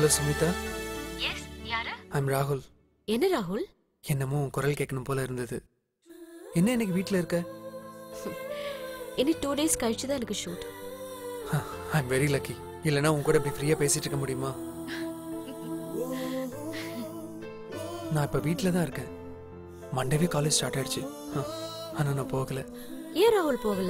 Hello Sumitha yes யாரு I'm ராகுல் என்ன ராகுல் என்னமோ உன் குரல் கேட்கணும் போல இருந்தது என்ன இன்னைக்கு வீட்டில் இருக்க இன்னும் டூ டேஸ் கழிச்சு தான் எனக்கு ஷூட் ஐம் வெரி லக்கி இல்லைன்னா உன் கூட இப்படி ஃப்ரீயாக பேசிட்டு இருக்க முடியுமா நான் இப்போ வீட்டில் தான் இருக்கேன் மண்டேவே காலேஜ் ஸ்டார்ட் ஆயிடுச்சு ஆனால் நான் போகல ஏன் ராகுல் போகல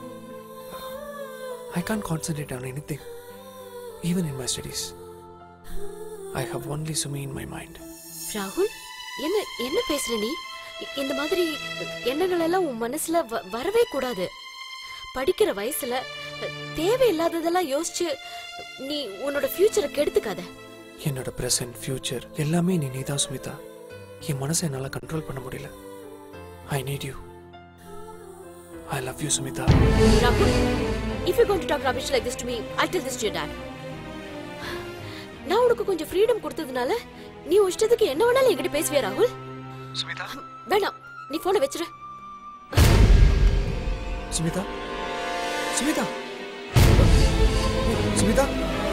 I can concentrate on anything even in my studies I have only Sumi in my mind ராகுல் என்ன என்ன பேசுற நீ இ- இந்த மாதிரி எண்ணங்கள் எல்லாம் உன் மனசுல வ- வரவே கூடாது படிக்கிற வயசுல தேவையில்லாததெல்லாம் யோசிச்சு நீ உன்னோட ஃபியூச்சரை கெடுத்துக்காத என்னோட ப்ரெசன்ட் ஃபியூச்சர் எல்லாமே நீ நீதான் சுமிதா என் மனசை என்னால் கண்ட்ரோல் பண்ண முடியல I need you I love you Sumitha ராகுல் if you going to talk rubbish like this to me I tell this to your dad நான் உனக்கு கொஞ்சம் ஃப்ரீடம் கொடுத்ததுனால நீ உன் இஷ்டத்துக்கு என்ன வேணாலும் என்கிட்ட பேசுவியா ராகுல் சுமிதா வேணாம் நீ போனை வச்சிரு சுமிதா சுமிதா சுமிதா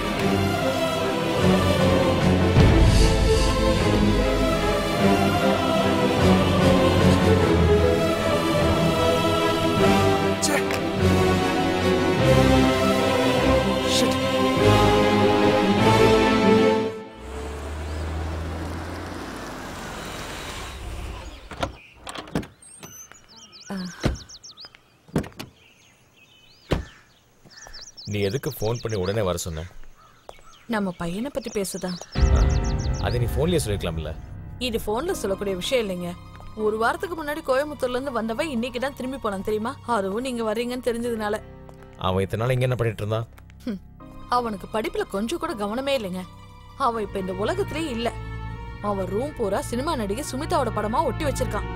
ச்சே. Shit. நீ எதுக்கு ஃபோன் பண்ணி உடனே வர சொன்ன நம்ம பையனை பத்தி பேசுதான் ஆ, அதை நீ ஃபோன்லயே சொல்லிருக்கலாம்ல இது போன்ல சொல்லக்கூடிய விஷயம் இல்லைங்க ஒரு வாரத்துக்கு முன்னாடி கோயம்புத்தூர்ல இருந்து வந்தவன் இன்னைக்கு தான் திரும்பி போனான் தெரியுமா அதுவும் நீங்க வர்றீங்கன்னு தெரிஞ்சதுனால அவன் இத்தனை நாள் இங்க என்ன பண்ணிட்டு இருந்தான் ஹம், அவனுக்கு படிப்புல கொஞ்சம் கூட கவனமே இல்லைங்க அவன் இப்ப இந்த உலகத்திலே இல்ல அவன் ரூம் பூரா சினிமா நடிகை சுமிதாவோட படமா ஒட்டி வச்சிருக்கான்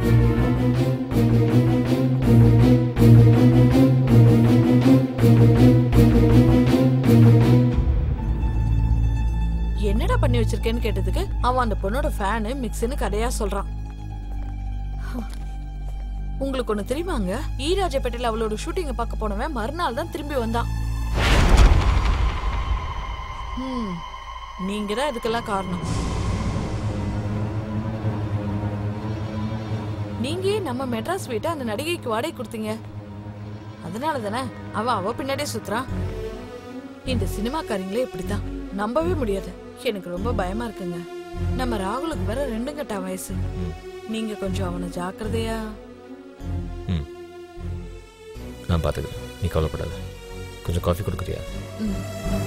என்னடா பண்ணி வச்சிருக்கேன்னு கேட்டதுக்கு அவன் அந்த பொண்ணோட ஃபேனு மிக்ஸ்னு கதையா சொல்றான் உங்களுக்கு ஒண்ணு தெரியுமாங்க ஈராஜப்பேட்டையில அவளோட ஷூட்டிங்க பார்க்க போனவன் மறுநாள் தான் திரும்பி வந்தான் ஹம், நீங்க தான் இதுக்கெல்லாம் காரணம் நீங்க ஏன் நம்ம மெட்ராஸ் வீட்டை அந்த நடிகைக்கு வாடகை கொடுத்தீங்க அதனால தானே அவ அவ பின்னாடியே சுத்துறான் இந்த சினிமாக்காரங்களே இப்படித்தான் நம்பவே முடியாது எனக்கு ரொம்ப பயமா இருக்குங்க நம்ம ராகுலுக்கு வேற ரெண்டு கட்ட வயசு நீங்க கொஞ்சம் அவனை ஜாக்கிரதையா ம் நான் பார்த்துக்கிறேன் நீ கவலைப்படாத கொஞ்சம் காஃபி கொடுக்குறியா ம்.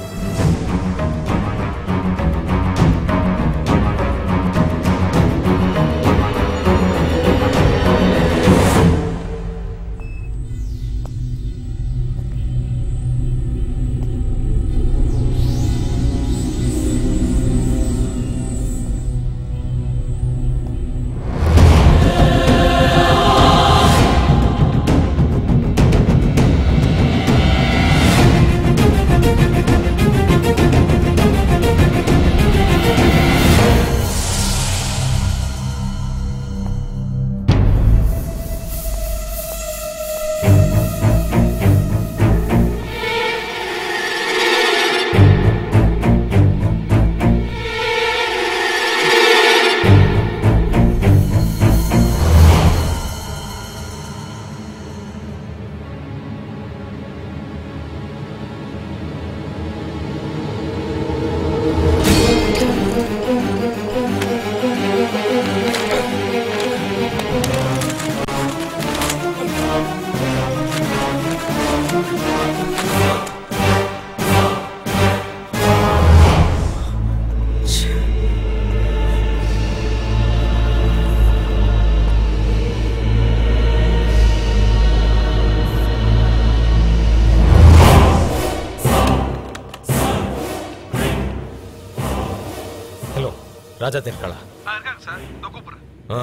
ஹலோ ராஜாத்தி இருக்காளா ஆ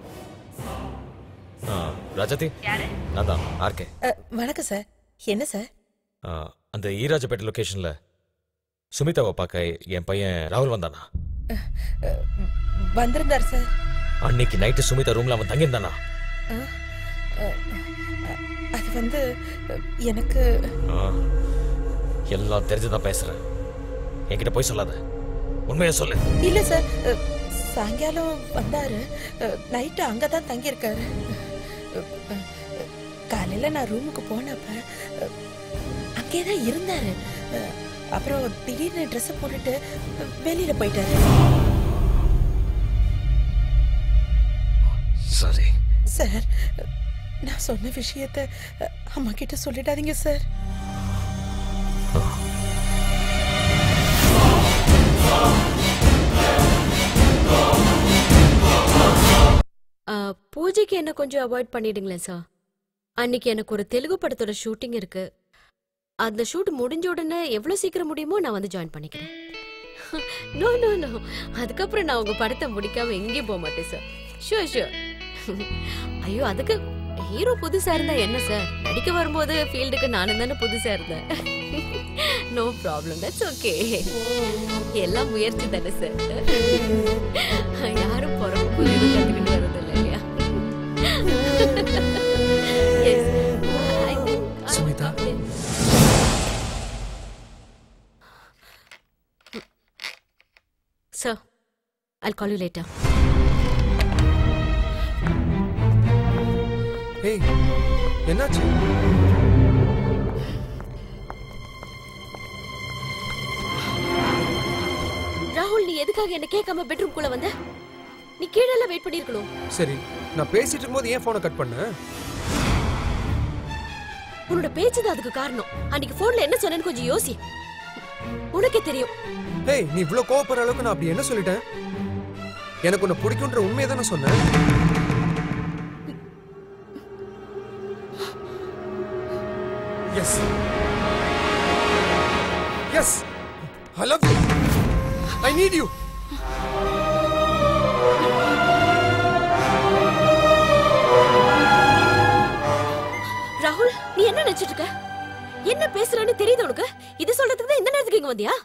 ஆ ராஜாத்தி நான் தான் ஆர்கே அ, வணக்கம் சார் என்ன சார் ஆ, அந்த ஈராஜப்பேட்டை லொகேஷன்ல சுமிதாவை பார்க்க என் பையன் ராகுல் வந்தானா அ, வந்திருந்தார் சார் அன்னைக்கு நைட்டு சுமிதா ரூம்ல அவன் தங்கியிருந்தானா அ, அ, அது வந்து அ, எனக்கு ஆ, எல்லாம் தெரிஞ்சுதான் பேசுறேன் என்கிட்ட போய் சொல்லாத உண்மையை சொல்லு இல்ல சார் அஹ், சாயங்காலம் வந்தாரு நைட்டு அங்கதான் தங்கியிருக்காரு அஹ், அஹ், காலையில நான் ரூமுக்கு போனப்ப அஹ், அங்கேதான் இருந்தாரு அஹ், அப்புறம் திடீர்னு ட்ரெஸ் போட்டுட்டு அஹ், வெளியில போயிட்டாரு சரி சார் அஹ், நான் சொன்ன விஷயத்த அஹ், அம்மா கிட்ட சொல்லிடாதீங்க சார் ஆ, பூஜைக்கு என்ன கொஞ்சம் அவாய்ட் பண்ணிடுங்களேன் சார் அன்னைக்கு எனக்கு ஒரு தெலுங்கு படத்தோட ஷூட்டிங் இருக்கு அந்த ஷூட் முடிஞ்ச உடனே எவ்வளவு சீக்கிரம் முடியுமோ நான் வந்து ஜாயின் பண்ணிக்கிறேன் நோ நோ நோ அதுக்கப்புறம் நான் உங்க படத்தை முடிக்காம எங்கேயும் போக மாட்டேன் சார் ஷூர் ஷூர் ஐயோ அதுக்கு ஹீரோ புதுசா இருந்தா என்ன சார் நடிக்க வரும்போது ஃபீல்டுக்கு நானும் தானே புதுசா இருந்தேன் நோ ப்ராப்ளம் தட்ஸ் ஓகே எல்லாம் முயற்சி தானே சார் யாரும் பிறப்பு எதுவும் கத்துக்கிட்டு வரது இல்லை இல்லையா Yes. I think- Smitha? Sir, I'll call you later. ஏய் என்னாச்சு ராகுல் நீ எதுக்காக என்ன கேட்காம பெட்ரூம் குள்ள வந்த நீ கீழே எல்லாம் வெயிட் பண்ணிருக்கணும் சரி நான் பேசிட்டு இருக்கும்போது ஏன் போனை கட் பண்ண உன்னோட பேச்சு தான் அதுக்கு காரணம் அன்னைக்கு போன்ல என்ன சொன்னேன்னு கொஞ்சம் யோசி உனக்கே தெரியும் ஏய் நீ இவ்ளோ கோவப்படுற அளவுக்கு நான் அப்படி என்ன சொல்லிட்டேன் எனக்கு உன்னை பிடிக்குன்ற உண்மையை தானே சொன்னேன் yes yes I love you I need you ராகுல் நீ என்ன நினைச்சிட்டு இருக்க என்ன பேசுறன்னு தெரியுது உனக்கு இது சொல்றதுக்கு தான் இந்த நேரத்துக்கு இங்க வந்தியா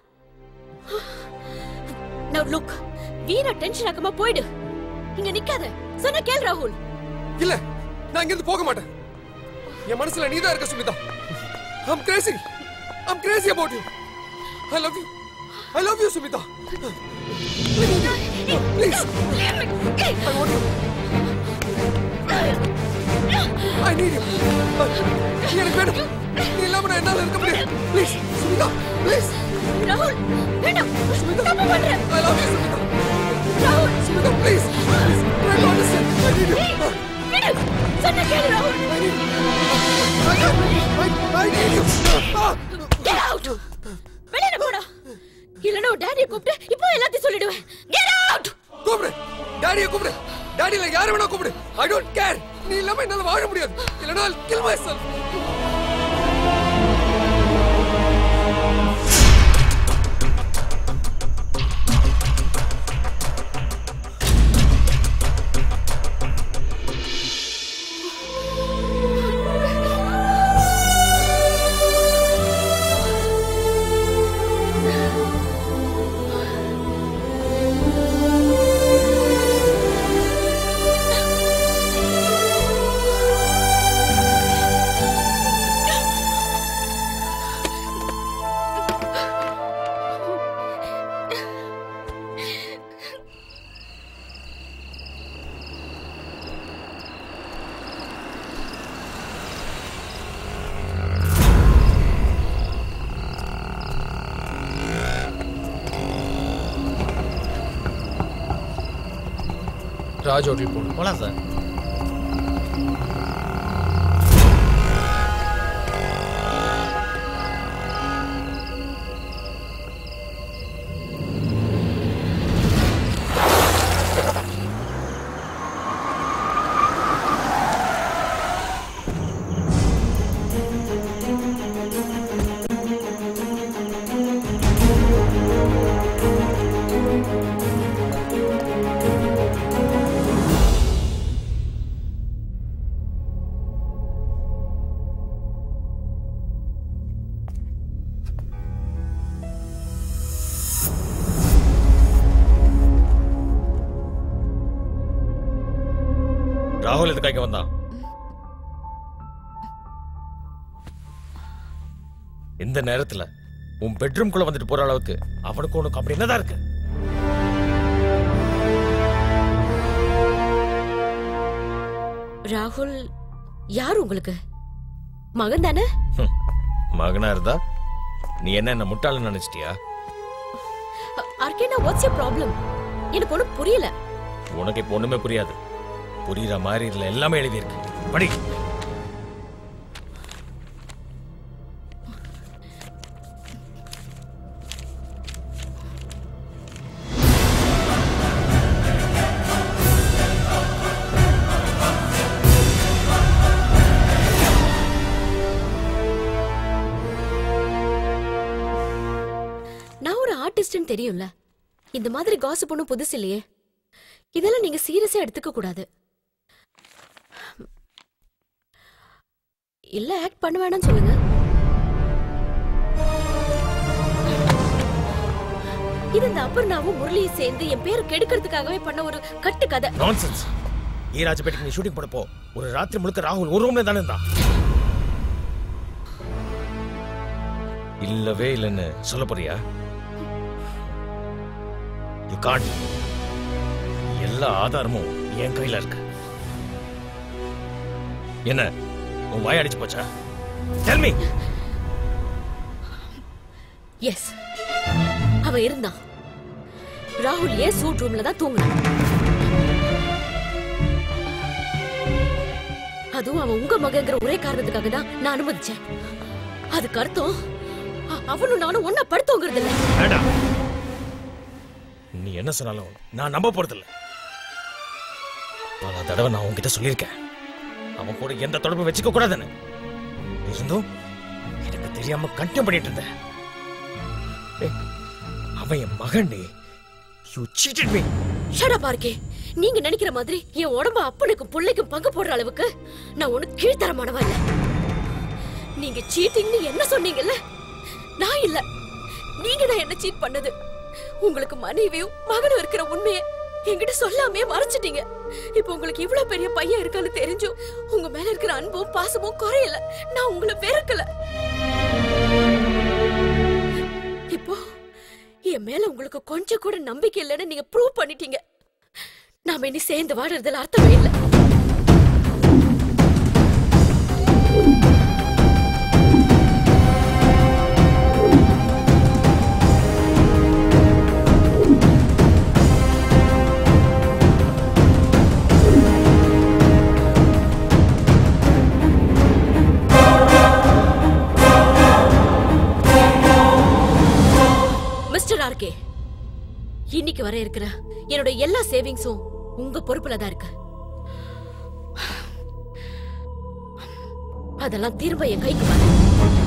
நவ் லுக் வீணா டென்ஷன் ஆக்காம போயிடு இங்க நிக்காத சொன்ன கேள் ராகுல் இல்ல நான் இங்க இருந்து போக மாட்டேன் என் மனசுல நீதான் இருக்க Smitha I'm crazy I'm crazy about you I love you I love you Smitha Please I want you I need you நீ எனக்கு வேணும் நீ இல்லாம நான் என்னால இருக்க முடியாது ப்ளீஸ் சுமிதா ப்ளீஸ் ராகுல் வேண்டாம் தப்பு பண்ற I love you சுமிதா ராகுல் Sumitha please please try to understand I need you விடு சொன்ன கேள் ராகுல் I need you I, I need you Ah! Get out! வெளியில போடா இல்லனா டாடியை கூப்பிட்டு இப்போ எல்லாத்தையும் சொல்லிடுவேன் கெட் அவுட் கூப்பிடு டாடியை கூப்பிடு டாடியில யாரை வேணா கூப்பிடு ஐ டோன்ட் கேர் நீ இல்லாம என்னால வாழ முடியாது இல்லனா I'll kill myself Raj hotel போகணும் போலாம் சார் ராகுல் எதுக்காக இங்க வந்தான் இந்த நேரத்துல உன் பெட்ரூம்குள்ள வந்துட்டு போற அளவுக்கு அவனுக்கு உனக்கு அப்படி என்னதான் இருக்கு ராகுல் யார் உங்களுக்கு மகன் தானே மகனா இருந்தா நீ என்ன என்ன முட்டாளன்னு நினைச்சிட்டியா அர்க்கேனா வாட்ஸ் யூ ப்ராப்ளம் எனக்கு ஒன்றும் புரியல உனக்கு இப்போ ஒண்ணுமே புரியாது புரியுற மாதிரி இதுல எல்லாமே எழுதியிருக்கு படி நான் ஒரு ஆர்டிஸ்ட்னு தெரியும்ல இந்த மாதிரி காசிப் ஒன்றும் புதுசு இல்லையே இதெல்லாம் நீங்க சீரியஸா எடுத்துக்க கூடாது இல்ல ஆக்ட் பண்ண வேணாம்னு சொல்லுங்க இது இந்த அப்பர்ணாவும் முரளியும் சேர்ந்து என் பேரை கெடுக்கிறதுக்காகவே பண்ண ஒரு கட்டு கதை நான்சென்ஸ் ஈராஜபேட்டைக்கு நீ ஷூட்டிங் போனப்போ ஒரு ராத்திரி முழுக்க ராகுல் ஒரு ரூம்ல தானே இருந்தான் இல்லவே இல்லைன்னு சொல்ல போறியா யூ காண்ட் எல்லா ஆதாரமும் என் கையில இருக்கு என்ன உன் வாய் அடிச்சு போச்சா டெல் மீ எஸ் அவன் இருந்தான் ராகுல் ஏன் சூட் ரூம்ல தான் தூங்கினான் அதுவும் அவன் உங்க மகங்கிற ஒரே காரணத்துக்காக தான் நான் அனுமதிச்சேன் அதுக்கு அர்த்தம் அ- அவனும் நானும் ஒன்னா படுத்தோங்கிறது இல்ல வேண்டாம் நீ என்ன சொன்னாலும் நான் நம்ப போறதில்ல பல தடவை நான் உன்கிட்ட சொல்லியிருக்கேன் அவன் கூட எந்த தொடர்பும் வச்சுக்க கூடாதுன்னு இருந்தும் எனக்கு தெரியாம கண்டினியூ பண்ணிட்டு இருந்தேன் ஏய், அவன் என் மகன் யூ சீட்டட் மீ ஷடா பார்க்கே நீங்க நினைக்கிற மாதிரி என் உடம்ப அப்பனுக்கும் பிள்ளைக்கும் பங்கு போடுற அளவுக்கு நான் ஒண்ணு கீழ்த்தரமானவா இல்ல நீங்க சீட்டிங்னு என்ன சொன்னீங்கல்ல நான் இல்ல நீங்க தான் என்ன சீட் பண்ணது உங்களுக்கு மனைவியும் மகனும் இருக்கிற உண்மையை என்கிட்ட சொல்லாமே மறைச்சிட்டீங்க இப்போ உங்களுக்கு இவ்வளவு பெரிய பையன் இருக்கான்னு தெரிஞ்சும் உங்க மேல இருக்கிற அன்பும் பாசமும் குறையல நான் உங்களை வெறுக்கல இப்போ என் மேல உங்களுக்கு கொஞ்சம் கூட நம்பிக்கை இல்லைன்னு நீங்க ப்ரூவ் பண்ணிட்டீங்க நாம இனி சேர்ந்து வாடுறதுல அர்த்தமே இல்ல மிஸ்டர் ஆர்கே இன்னைக்கு வர இருக்கிற என்னோட எல்லா சேவிங்ஸும் உங்க பொறுப்புல தான் இருக்கு அதெல்லாம் திரும்ப என் கைக்கு வரும்